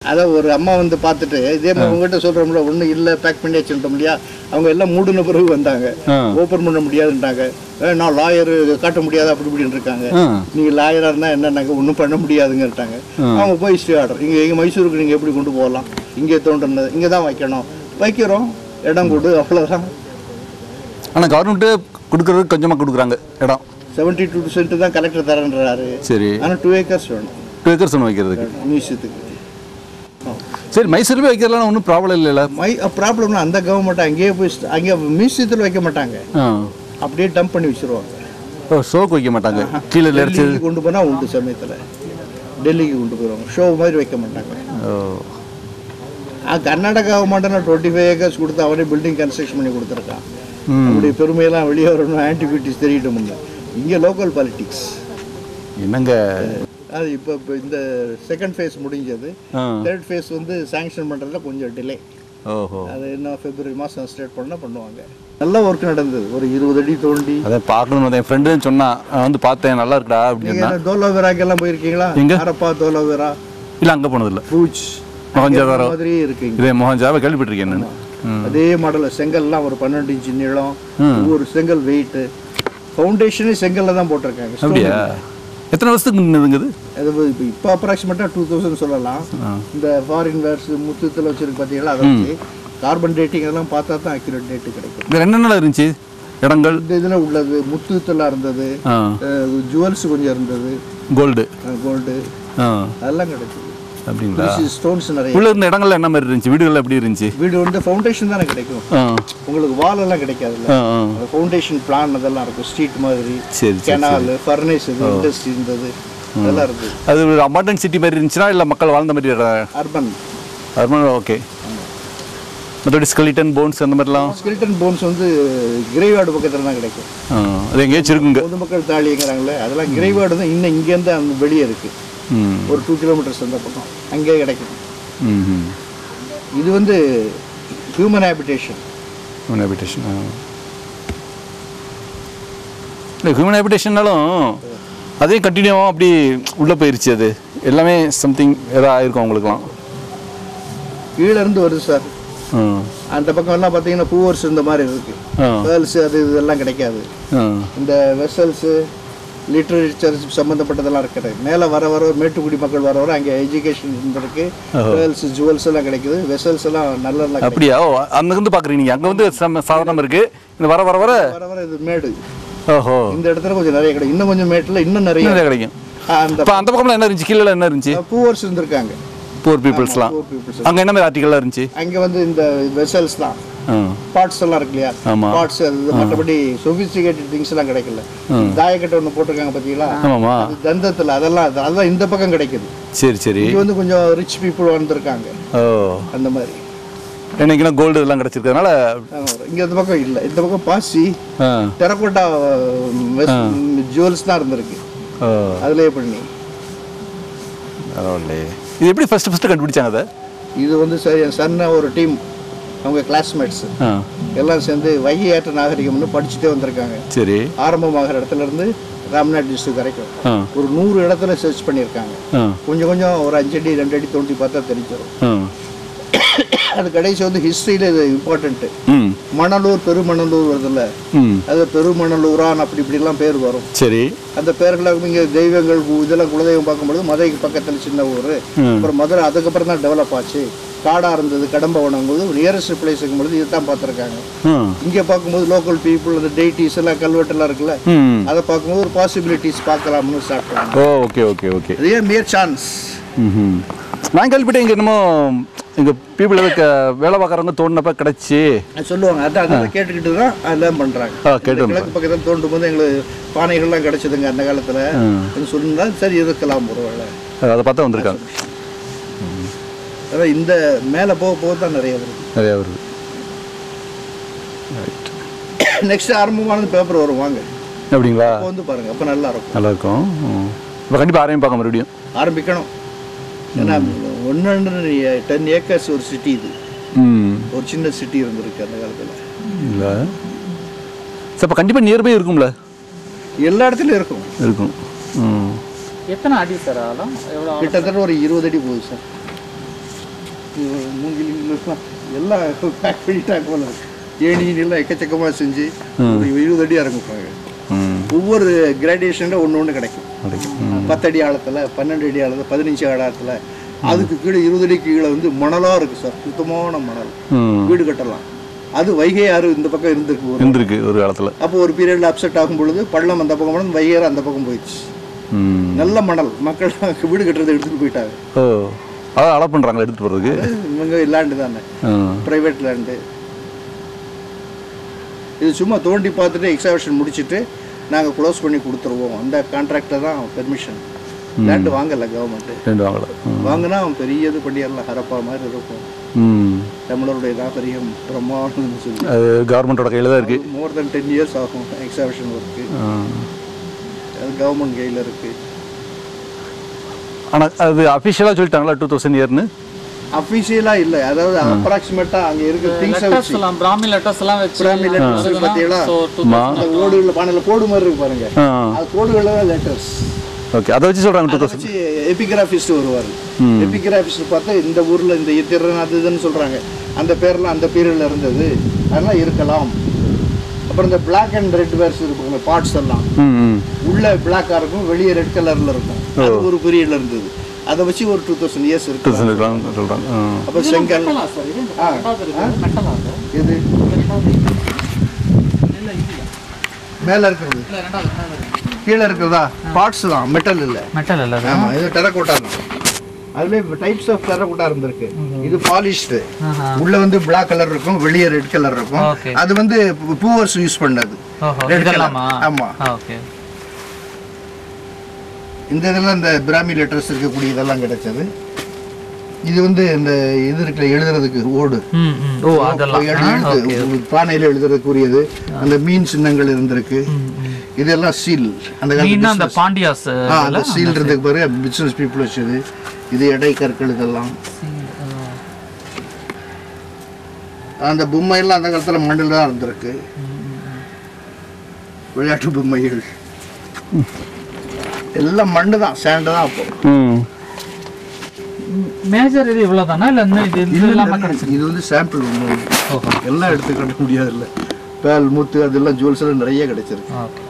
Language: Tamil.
அதான் ஒரு அம்மா வந்து பார்த்துட்டு இதே மாதிரி உங்ககிட்ட சொல்கிறோம்ல ஒன்றும் இல்லை பேக் பண்ணி வச்சுட்டோம் இல்லையா அவங்க எல்லாம் மூடின பிறகு வந்தாங்க ஆ. ஓப்பன் பண்ண முடியாதுன்றாங்க "ஏ, நான் லாயர் காட்ட முடியாது அப்படி இப்படின்னு இருக்காங்க ஆ நீங்கள் லாயராக இருந்தால் என்னன்னாங்க ஒன்றும் பண்ண முடியாதுங்கட்டாங்க அவங்க போய் ஸ்டே ஆர்டர் இங்கே எங்கள் மைசூருக்கு நீங்கள் எப்படி கொண்டு போகலாம் இங்கே தோன்றுனது இங்கே தான் வைக்கணும் வைக்கிறோம் இடம் கொடு அவ்வளோதான் ஆனால் கவர்மெண்ட்டு கொடுக்குறது கொஞ்சமாக கொடுக்குறாங்க இடம் செவன்ட்டி டூ சென்ட் தான் கலெக்டர் தரேன்றாரு சரி ஆனால் டூ ஏக்கர்ஸ் வேணும் டூ ஏக்கர்ஸ் ஒன்று வைக்கிறதுக்கு மியூசியத்துக்கு சரி மைசூர் போய் வைக்கிறதுலாம் ஒன்றும் ப்ராப்ளம் இல்லைல்ல மை ப்ராப்ளம்னா அந்த கவர்மெண்ட் அங்கேயே போய் st- அங்கே மியூசியத்தில் வைக்க மாட்டாங்க ஆ அப்படியே டம்ப் பண்ணி வச்சிருவாங்க ஓ ஷோக்கு வைக்க மாட்டாங்க கீழே இறச்சி டெல்லிக்கு கொண்டு போனால் உண்டு சமயத்தில் டெல்லிக்கு கொண்டு போயிடுவாங்க ஷோ மாதிரி வைக்க மாட்டாங்க ஓ ஆ, கர்நாடகா கவர்மெண்ட்டில் டுவெண்ட்டி ஃபைவ் ஏக்கர்ஸ் கொடுத்து அவனே பில்டிங் கன்ஸ்ட்ரக்ஷன் பண்ணி கொடுத்துருக்கான் ம் அப்படி பெருமையெல்லாம் வெளியே வரணும் ஆன்டிபியூட்டிஸ் தெரியட்டும் இங்கே லோக்கல் பாலிட்டிக்ஸ் என்னங்க அது இப்போ இப்போ இந்த செகண்ட் ஃபேஸ் முடிஞ்சது ஆ தேர்ட் ஃபேஸ் வந்து சாங்ஷன் பண்ணுறதுல கொஞ்சம் டிலே ஓஹோ அது என்ன பிப்ரவரி மாதம் ஸ்டார்ட் பண்ணால் பண்ணுவாங்க நல்ல ஒர்க் நடந்தது ஒரு இருபது அடி தோண்டி அதை பார்க்கணும் என் ஃப்ரெண்டுன்னு சொன்னான் நான் வந்து பார்த்தேன் நல்லா இருக்குடா அப்படின்னு நீங்கள் சொன்னான் தோலோவேராக்கெல்லாம் போயிருக்கீங்களா எங்க? அரப்பா தோலோவேரா இல்லை அங்கே போனதில்லை பூச் மொஹஞ்சதாரோ மாதிரியே இருக்குங்க இதே மோகன்ஜாவை கேள்விப்பட்டிருக்கேன் நான் ம் அதே மாடலில் செங்கல்லாம் ஒரு பன்னெண்டு இன்ச்சு நீளம் ஒவ்வொரு செங்கல் வெயிட்டு ஃபவுண்டேஷனே செங்கல்ல தான் போட்டிருக்காங்க Stone அப்படியா எத்தனை வருஷத்துக்கு நின்றுதுங்குது அது இப்போ இப்போ அப்ராக்சிமேட்டாக டூ தௌசண்ட் சொல்லலாம் இந்த ஃபாரின் வேர்ஸ் முத்தத்தில் வச்சிருக்கு பார்த்தீங்களா அதை வச்சு கார்பன் டேட்டிங் அதெல்லாம் பார்த்தா தான் அக்யூரேட் டேட்டு கிடைக்கும் வேறு என்னென்ன இருந்துச்சு இடங்கள் இந்த இதில் உள்ளது முத்துத்தெல்லாம் இருந்தது ஆ ஜுவல்ஸ் கொஞ்சம் இருந்தது கோல்டு கோல்டு ஆ அதெல்லாம் கிடைச்சது அப்படிங்களா ஸ்டோன்ஸ் நிறைய உள்ள இருந்த இடங்கள்ல என்ன மாதிரி இருந்துச்சு வீடுகள் எப்படி இருந்துச்சு வீடு வந்து ஃபவுண்டேஷன் தானே கிடைக்கும் ஆ உங்களுக்கு வால் எல்லாம் கிடைக்காதுல்ல ஆ ஆ ஃபவுண்டேஷன் பிளான் அதெல்லாம் இருக்கும் ஸ்ட்ரீட் மாதிரி சரி சரி கெனால் ஃபர்னேஸ் இது இண்டஸ்ட்ரி இருந்தது அதெல்லாம் இருக்குது அது ஒரு அபார்ட்மெண்ட் சிட்டி மாதிரி இருந்துச்சுன்னா இல்லை மக்கள் வாழ்ந்த மாதிரி அர்பன் அது ஓகே மற்றபடி ஸ்கெலிட்டன் போன்ஸ் அந்த மாதிரிலாம் ஸ்கெல்டன் போன்ஸ் வந்து கிரேவார்டு பக்கத்தில் தான் கிடைக்கும் ஆ, அது எங்கேயாச்சும் இருக்குங்க பொதுமக்கள் தாலிங்கிறாங்களே அதெல்லாம் கிரேவார்டு தான் இன்னும் இங்கேருந்து அந்த வெளியே இருக்குது ம் ஒரு டூ கிலோமீட்டர்ஸ் அந்த பக்கம் அங்கேயே கிடைக்கும் ம் ம் இது வந்து ஹியூமன் ஹேபிடேஷன் ஹியூமன் ஹேபிடேஷன் இல்லை ஹியூமன் ஹேபிடேஷன்னாலும் அதே கண்டினியூவாக அப்படி உள்ளே போயிருச்சு அது எல்லாமே சம்திங் ஏதாவது ஆயிருக்கும் அவங்களுக்குலாம் கீழே இருந்து வருது சார் ஆ அந்த பக்கம் எல்லாம் பார்த்தீங்கன்னா பூவர்ஸ் இந்த மாதிரி இருக்கு ஆ கேர்ள்ஸ் அது இதெல்லாம் கிடைக்காது ஆ இந்த வெசல்ஸு லிட்ரேச்சர் சம்மந்தப்பட்டதெல்லாம் இருக்குது மேலே வர வர மேட்டுக்குடி மக்கள் வர வர அங்கே எஜுகேஷன் இருந்திருக்கு கேர்ள்ஸ் ஜுவல்ஸ் எல்லாம் கிடைக்குது வெசல்ஸ் எல்லாம் நல்ல நல்லா கிடைக்குது. அப்படியா ஓ அங்கே இருந்து பார்க்குறீங்க நீங்கள் அங்கே வந்து சம சாதாரணம் இருக்குது இந்த வர வர வர வர வர இது மேடு ஓஹோ இந்த இடத்துல கொஞ்சம் நிறைய கிடைக்கும் இன்னும் கொஞ்சம் மேட்டில் இன்னும் நிறைய நிறைய கிடைக்கும் ஆ, அந்த இப்போ அந்த பக்கம்லாம் என்ன இருந்துச்சு கீழே என்ன இருந்துச்சு பூவர்ஸ் இருந்திருக்காங்க புவர் பீப்புள்ஸ்லாம் poor peoples. அங்கே என்ன மாதிரி ஆர்டிகல்லாம் இருந்துச்சு அங்கே வந்து இந்த வெசல்ஸ் தான் ஆ பார்ட்ஸ் எல்லாம் இருக்கு இல்லையா ஆமா. பார்ட்ஸ் அது மற்றபடி சொபிஸ்டிகேட்டட் திங்ஸ் எல்லாம் கிடைக்கல தாயக்கட்டை ஒன்று போட்டிருக்காங்க பார்த்தீங்களா ஆமாம்மா அது தந்தத்தில் அதெல்லாம் அது- அதெல்லாம் இந்த பக்கம் கிடைக்குது சரி சரி இங்கே வந்து கொஞ்சம் ரிச் பீப்புள் வந்திருக்காங்க ஓ அந்த மாதிரி என்னைக்குன்னா கோல்டு இதெல்லாம் கிடச்சிருக்கறதுனால இங்கே இந்த பக்கம் இல்லை இந்த பக்கம் பாசி ஆ டெரக்கோட்டா ஜுவல்ஸ் தான் இருந்திருக்கு ஓ அதுலேயே பண்ணி பரவாயில்லையே இது எப்படி ஃபஸ்ட்டு ஃபஸ்ட்டு கண்டுபிடிச்சாங்க அதை இது வந்து சரி என் சன்ன ஒரு டீம் அவங்க கிளாஸ்மேட்ஸ் ஆ எல்லாம் சேர்ந்து வைகை ஏற்ற நாகரிகம்னு படிச்சுட்டே வந்திருக்காங்க சரி ஆரம்பமாகிற இடத்துல இருந்து ராம்நாத் டிஸ்ட்ரிக்ட் வரைக்கும் ஆ ஒரு நூறு இடத்துல சர்ச் பண்ணியிருக்காங்க ஆ கொஞ்சம் கொஞ்சம் ஒரு அஞ்சு அடி ரெண்டு அடி தோண்டி பார்த்தா தெரிஞ்சிடும் ஆ அது கடைசி வந்து ஹிஸ்ட்ரியில் இது இம்பார்ட்டண்ட்டு ம் மணலூர் பெருமணலூர் வருதுல்ல ம் அது பெருமணலூரான் அப்படி இப்படிலாம் பேர் வரும் சரி அந்த பேர்களை இங்கே தெய்வங்கள் கு- இதெல்லாம் குலதெய்வம் பார்க்கும்பொழுது மதுரைக்கு பக்கத்தில் சின்ன ஊர் ம். அப்புறம் மதுரை அதுக்கப்புறம் தான் டெவலப் ஆச்சு காடாக இருந்தது கடம்பவனங்கும்போது நியரஸ்ட் பிளேஸுக்கும் பொழுது இதுதான் பார்த்துருக்காங்க ஆ இங்கே பார்க்கும்போது லோக்கல் பீப்புள் அந்த டெய்டிஸ் எல்லாம் கல்வெட்டெல்லாம் இருக்குல்ல ம் அதை பார்க்கும்போது ஒரு பாசிபிலிட்டிஸ் பார்க்கலாம்னு ஸ்டார்ட் பண்ணாங்க ஓ ஓகே ஓகே ஓகே அதே மியர் சான்ஸ் ம் நான் கேள்விப்பட்டேன் இங்கே என்னமோ எங்கள் பீப்புள் எதுக்கு வேலை பார்க்குறவங்க தோண்டினப்ப கிடச்சி சொல்லுவாங்க அதான் அதெல்லாம் கேட்டுக்கிட்டு தான் அதெல்லாம் பண்ணுறாங்க ஆ கேட்டு கிழக்கு பக்கத்தில் தோண்டும் போது எங்களுக்கு பானைகள்லாம் கிடைச்சதுங்க அந்த காலத்தில் சொன்னா சரி இருக்கலாம் ஒருவேளை அதை பார்த்தா வந்திருக்காங்க அதான் இந்த மேலே போக போக தான் நிறைய வருது நிறையா வருது ரைட் நெக்ஸ்ட் ஆரம்பமானது பேப்பர் வரும் வாங்க அப்படிங்களா அப்போ வந்து பாருங்க அப்போ நல்லா இருக்கும் நல்லா இருக்கும் இப்போ கண்டிப்பாக ஆரையும் பார்க்க மறுபடியும் ஆரம்பிக்கணும் ஏன்னா ஒன்று டென் ஏக்கர்ஸ் ஒரு சிட்டி இது ம் ஒரு சின்ன சிட்டி இருந்திருக்கு அந்த காலத்தில் இல்லை சார் இப்போ கண்டிப்பாக நியர்பை இருக்கும்ல எல்லா இடத்துலையும் இருக்கும் இருக்கும் ம் எத்தனை அடி சார் ஆழம் எவ்வளோ கிட்டத்தட்ட ஒரு இருபது அடி போகுது சார் உம், மூங்கில் எல்லாம் எல்லாம் பேக் பண்ணிட்டாங்க போல இருக்கு. ஏணி எல்லாம் எக்கச்சக்கமாக செஞ்சு ஒரு இருபது அடி இறங்குப்பாங்க ம் ஒவ்வொரு கிராடியேஷனில் ஒன்று ஒன்று கிடைக்கும் கிடைக்கும் ம். பத்தடி ஆழத்தில் பன்னெண்டு அடி ஆழத்தில் பதினஞ்சு ஆழத்தில் அதுக்கு கீழே இருபது அடி கீழே வந்து மணலாக இருக்குது சார் சுத்தமான மணல் ம் வீடு கட்டலாம் அது வைகை ஆறு இந்த பக்கம் இருந்திருக்கு ஒரு இருந்திருக்கு ஒரு காலத்தில் அப்போ ஒரு பீரியடில் அப்செட் ஆகும் பொழுது பள்ளம் அந்த பக்கம் போனது வைகை ஆறு அந்த பக்கம் போயிடுச்சு ம் நல்ல மணல் மக்கள் வீடு கட்டுறதை எடுத்துகிட்டு போயிட்டாங்க ஓ அதான் அலோ பண்ணுறாங்களா எடுத்துகிட்டு போகிறதுக்கு இவங்க லேண்டு தானே ம் ப்ரைவேட் லேண்டு இது சும்மா தோண்டி பார்த்துட்டு எக்ஸாவேஷன் முடிச்சுட்டு நாங்கள் க்ளோஸ் பண்ணி கொடுத்துருவோம் அந்த கான்ட்ராக்டர் தான் பெர்மிஷன் லேண்டு வாங்கலை கவர்மெண்ட்டு ரெண்டு வாங்கல ம். வாங்கினா அவன் பெரிய இது பண்ணிடலாம் ஹரப்பா மாதிரி இருக்கும் ம் தமிழருடைய தான் பெரிய பிரம்மாண்டம்னு சொல்லி அது கவர்மெண்ட்டோட கையில் தான் இருக்குது மோர் தென் டென் இயர்ஸ் ஆகும் எக்ஸாவேஷன் ஒர்க்கு அது கவர்மெண்ட் கையில் இருக்குது ஆனால் அது அஃபிஷியலாக சொல்லிட்டாங்களா டூ தௌசண்ட் இயர்னு அஃபிஷியலாக இல்லை அதாவது அப்ராக்சிமேட்டாக அங்கே இருக்கிற திங்ஸை லெட்டர்ஸ் வச்சு எல்லாம் பிராமி லெட்டர்ஸ் எல்லாம் வச்சு பிராமி letters இருக்கு பார்த்தீங்களா? ஸோ டூ மா அந்த ஓடுகளில் பானையில் கோடு மாதிரி இருக்கு பாருங்க ஆ அது கோடுகளில் தான் லெட்டர்ஸ் ஓகே அதை வச்சு சொல்கிறாங்க டூ தௌசண்ட் வச்சு எபிகிராஃபிஸ்ட் வருவார் எபிகிராஃபிஸ்ட் பார்த்தா இந்த ஊரில் இந்த இத்திரன் அது இதுன்னு சொல்கிறாங்க அந்த பேர்லாம் அந்த பீரியடில் இருந்தது அதெல்லாம் இருக்கலாம் அப்புறம் இந்த பிளாக் அண்ட் ரெட் வேர்ஸ் இருக்கும் பார்ட்ஸ் எல்லாம் ம் ம் உள்ள பிளாக்காக இருக்கும் வெளியே ரெட் கலரில் இருக்கும் அது ஒரு பீரியடில் இருந்தது அதை வச்சு ஒரு டூ தௌசண்ட் இயர்ஸ் டூ இருக்கு தௌசண்ட் இருக்கலாம் சொல்கிறாங்க அப்போ செங்கல் மெட்டலா சார் இது ஆ. ரெண்டாவது இருக்கு மெட்டலா அது இது ரெண்டாவது இல்ல இது மேலே இருக்கிறது இல்ல ரெண்டாவது ரெண்டாவது கீழே இருக்கிறதா பார்ட்ஸ் தான் மெட்டல் இல்லை மெட்டல் இல்ல அது ஆமாம் இது டெரக்கோட்டா தான் அதுலேயே டைப்ஸ் ஆஃப் டெரக்கோட்டா இருந்திருக்கு இது பாலிஷ்டு ஆஹா. உள்ள வந்து பிளாக் கலர் இருக்கும் வெளியே ரெட் கலர் இருக்கும் Okay. அது வந்து பூவர்ஸ் யூஸ் பண்ணது ஓஹோ Red colour. இதெல்லாமா ஆமா. ஓகே இந்த இதெல்லாம் இந்த பிராமி லெட்டர்ஸ் இருக்கக்கூடிய இதெல்லாம் கிடைச்சது இது வந்து இந்த இது இருக்குல்ல எழுதுறதுக்கு ஓடு ம் ம் ஓ அதெல்லாம் எழு- எழுது உங்களுக்கு பானையில எழுதுறதுக்குரியது அந்த மீன் சின்னங்கள் இருந்திருக்கு இதெல்லாம் சீல் அந்த காலத்து மீன் அந்த business- பாண்டியாஸ் ஆ, அந்த சீல் இருந்ததுக்கு பாருங்க பிசினஸ் பீப்புள் வச்சது இது எடை கற்கள் இதெல்லாம் அந்த பொம்மையெல்லாம் அந்த காலத்தில் மண்ணில் தான் இருந்திருக்கு விளையாட்டு பொம்மைகள் எல்லாம் மண்ணு தான் சேண்டு தான் அப்போ ம் மேஜர் இது இவ்வளவுதானா இல்ல இன்னும் இது இது இல்லாம கிடைச்சு இது வந்து சாம்பிள் ஒன்று ஓஹோ எல்லாம் எடுத்துக்கிட முடியாது இல்லை பேல் முத்து அதெல்லாம் ஜுவல்ஸ் எல்லாம் நிறைய கிடைச்சிருக்கு ஓகே